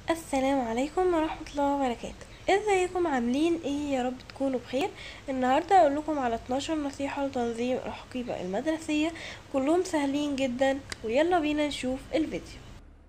السلام عليكم ورحمة الله وبركاته ازيكم عاملين ايه يا رب تكونوا بخير النهاردة اقول لكم على 12 نصيحة لتنظيم الحقيبة المدرسية كلهم سهلين جدا ويلا بينا نشوف الفيديو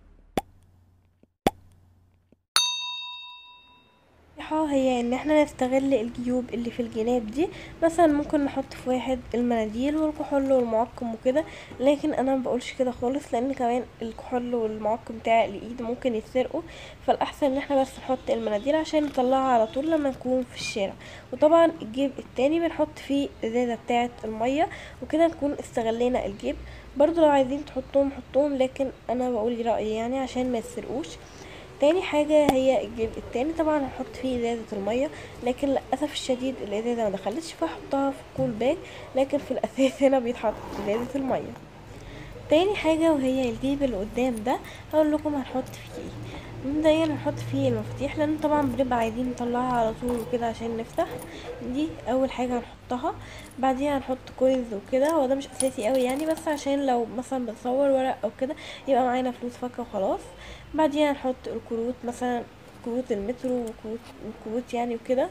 النصيحة هي ان احنا نستغل الجيوب اللي في الجناب دي مثلا ممكن نحط في واحد المناديل والكحول والمعقم وكده لكن انا ما بقولش كده خالص لان كمان الكحول والمعقم بتاع الايد ممكن يتسرقوا فالاحسن ان احنا بس نحط المناديل عشان نطلعها على طول لما نكون في الشارع وطبعا الجيب التاني بنحط فيه ازازة بتاعة المية وكده نكون استغلينا الجيب برضو لو عايزين تحطوهم حطوهم لكن انا بقول رأيي يعني عشان ما يتسرقوش تاني حاجة هي الجيب التاني طبعا هنحط فيه ازازة المية لكن للأسف الشديد الازازة ما دخلتش فهحطها في كول باج لكن في الأساس هنا بيتحط ازازة المية تاني حاجة وهي الجيب اللي قدام ده هقول لكم هنحط فيه ايه مبدئيا هنحط فيه المفاتيح لان طبعا بنبقى عايزين نطلعها على طول وكده عشان نفتح دي اول حاجه هنحطها بعديها هنحط كوينز وكده هو ده مش اساسي قوي يعني بس عشان لو مثلا بنصور ورق او كده يبقى معانا فلوس فكه وخلاص بعديها هنحط الكروت مثلا كروت المترو وكروت وكروت يعني وكده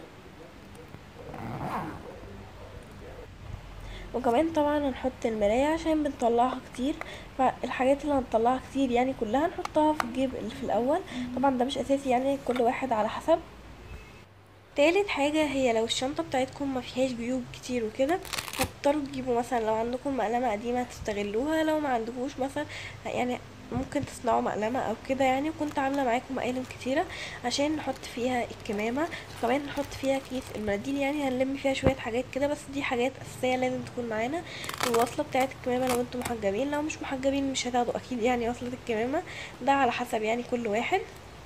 وكمان طبعا هنحط المراية عشان بنطلعها كتير فالحاجات اللي هنطلعها كتير يعني كلها هنحطها في الجيب اللي في الاول طبعا ده مش اساسي يعني كل واحد على حسب تالت حاجة هي لو الشنطة بتاعتكم ما فيهاش جيوب كتير وكده هتضطروا تجيبوا مثلا لو عندكم مقلمة قديمة تستغلوها لو ما عندكوش مثلا يعني ممكن تصنعوا مقلمة او كده يعني وكنت عاملة معاكم مقالم كتيرة عشان نحط فيها الكمامة كمان نحط فيها كيس المناديل يعني هنلم فيها شوية حاجات كده بس دي حاجات اساسية لازم تكون معانا والوصلة بتاعت الكمامة لو انتم محجبين لو مش محجبين مش هتاخدوا اكيد يعني وصلة الكمامة ده على حسب يعني كل واحد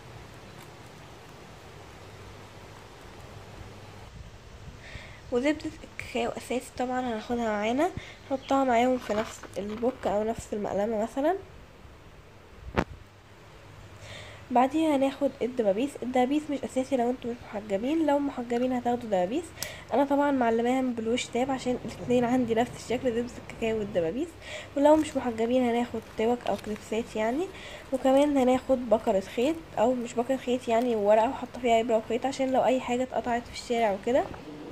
وزبدة الكاكاو اساسي طبعا هناخدها معانا نحطها معاهم في نفس البوك او نفس المقلمة مثلا بعديها هناخد الدبابيس الدبابيس مش اساسي لو انتم مش محجبين لو محجبين هتاخدوا دبابيس انا طبعا معلماها بالوش تاب عشان الاثنين عندي نفس الشكل زبدة الكاكاو والدبابيس ولو مش محجبين هناخد توك او كليبسات يعني وكمان هناخد بكرة خيط او مش بكرة خيط يعني ورقة وحط فيها ابرة وخيط عشان لو اي حاجة اتقطعت في الشارع وكده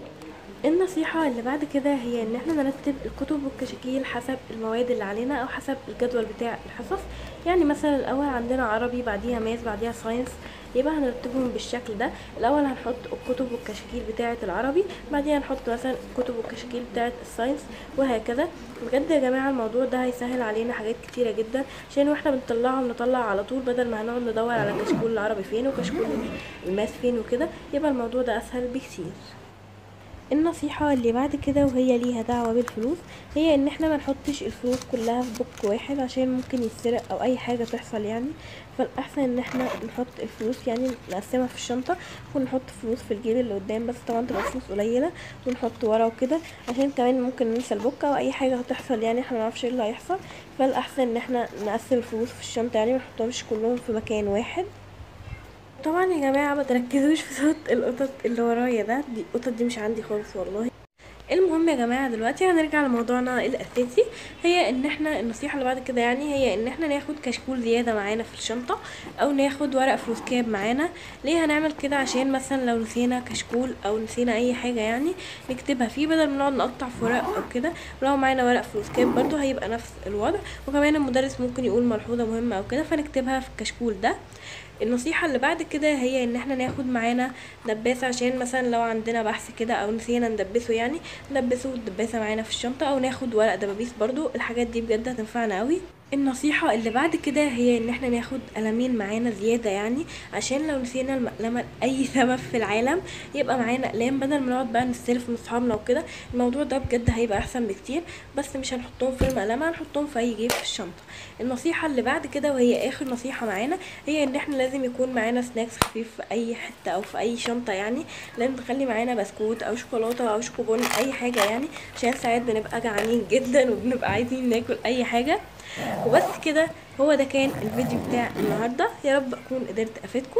النصيحة اللي بعد كده هي ان احنا نرتب الكتب والكشاكيل حسب المواد اللي علينا او حسب الجدول بتاع الحصص يعني مثلا الاول عندنا عربي بعديها ماس بعديها ساينس يبقى هنرتبهم بالشكل ده الاول هنحط الكتب والكشاكيل بتاعه العربي بعديها هنحط مثلا الكتب والكشاكيل بتاعه الساينس وهكذا بجد يا جماعه الموضوع ده هيسهل علينا حاجات كتيره جدا عشان واحنا بنطلعهم نطلع على طول بدل ما هنقعد ندور على كشكول العربي فين وكشكول الماس فين وكده يبقى الموضوع ده اسهل بكتير النصيحة اللي بعد كده وهي ليها دعوة بالفلوس هي ان احنا ما نحطش الفلوس كلها في بوك واحد عشان ممكن يتسرق او اي حاجة تحصل يعني فالاحسن ان احنا نحط الفلوس يعني نقسمها في الشنطة ونحط فلوس في الجيب اللي قدام بس طبعا تبقى فلوس قليلة ونحط ورا وكده عشان كمان ممكن ننسى البوك او اي حاجة هتحصل يعني احنا منعرفش ايه اللي هيحصل فالاحسن ان احنا نقسم الفلوس في الشنطة يعني منحطهمش كلهم في مكان واحد طبعا يا جماعه ما تركزوش في صوت القطط اللي ورايا ده دي القطط دي مش عندي خالص والله المهم يا جماعه دلوقتي هنرجع لموضوعنا الاساسي هي ان احنا النصيحه اللي بعد كده يعني هي ان احنا ناخد كشكول زياده معانا في الشنطه او ناخد ورق فلوس كاب معانا ليه هنعمل كده عشان مثلا لو نسينا كشكول او نسينا اي حاجه يعني نكتبها فيه بدل ما نقعد نقطع في ورق او كده ولو معانا ورق فلوس كاب برضو هيبقى نفس الوضع وكمان المدرس ممكن يقول ملحوظه مهمه او كده فنكتبها في الكشكول ده النصيحة اللي بعد كده هي ان احنا ناخد معانا دباسة عشان مثلا لو عندنا بحث كده او نسينا ندبسه يعني ندبسه الدباسة معانا في الشنطة او ناخد ورق دبابيس برضو الحاجات دي بجد هتنفعنا قوي النصيحة اللي بعد كده هي ان احنا ناخد قلمين معانا زيادة يعني عشان لو نسينا المقلمة لأي سبب في العالم يبقى معانا اقلام بدل ما نقعد بقى نستلف من اصحابنا وكده الموضوع ده بجد هيبقى احسن بكتير بس مش هنحطهم في المقلمة هنحطهم في اي جيب في الشنطة النصيحة اللي بعد كده وهي اخر نصيحة معانا هي ان احنا لازم يكون معانا سناكس خفيف في اي حتة او في اي شنطة يعني لازم نخلي معانا بسكوت او شوكولاتة او شوكوبون اي حاجة يعني عشان ساعات بنبقى جعانين جدا وبنبقى عايزين ناكل اي حاجة وبس كده هو ده كان الفيديو بتاع النهاردة يا رب اكون قدرت افيدكم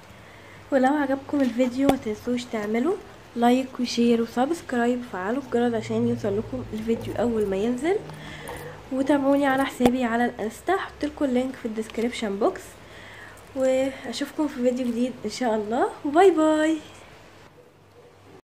ولو عجبكم الفيديو متنسوش تعملوا لايك وشير وسبسكرايب وفعلوا الجرس عشان يوصل لكم الفيديو اول ما ينزل وتابعوني على حسابي على الانستا هحطلكوا اللينك في الديسكريبشن بوكس واشوفكم في فيديو جديد ان شاء الله وباي باي